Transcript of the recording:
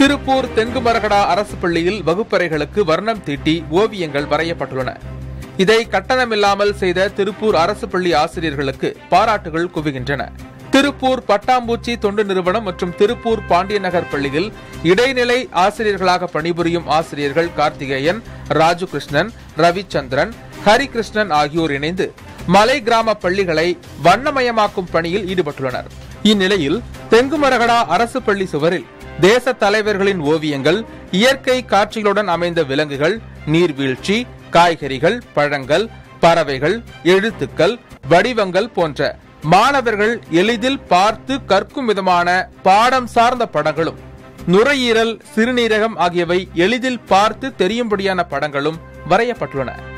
திருப்பூர் தெங்குமரகடா அரசு பள்ளியில் வகுப்பறைகளுக்கு வர்ணம் தீட்டி ஓவியங்கள் வரையப்பட்டுள்ளன இதை கட்டணமில்லாமல் செய்த திருப்பூர் அரசு பள்ளி ஆசிரியர்களுக்கு பாராட்டுகள் குவிகின்றன திருப்பூர் பட்டாம்பூச்சி தொண்டு நிறுவனம் மற்றும் திருப்பூர் பாண்டியநகர் பள்ளியில் இடைநிலை ஆசிரியர்களாக பணிபுரியும் ஆசிரியர்கள் கார்த்திகேயன் ராஜுகிருஷ்ணன் ரவிச்சந்திரன் ஹரிகிருஷ்ணன் ஆகியோர் இணைந்து மலை கிராம பள்ளிகளை வண்ணமயமாக்கும் பணியில் ஈடுபட்டுள்ளனர் இந்நிலையில் தெங்குமரகடா அரசு பள்ளி சுவரில் தேச தலைவர்களின் ஓவியங்கள் இயற்கை காட்சிகளுடன் அமைந்த விலங்குகள் நீர்வீழ்ச்சி காய்கறிகள் பழங்கள் பறவைகள் எழுத்துக்கள் வடிவங்கள் போன்ற மாணவர்கள் எளிதில் பார்த்து கற்கும் விதமான பாடம் சார்ந்த படங்களும் நுரையீரல் சிறுநீரகம் ஆகியவை எளிதில் பார்த்து தெரியும்படியான படங்களும் வரையப்பட்டுள்ளன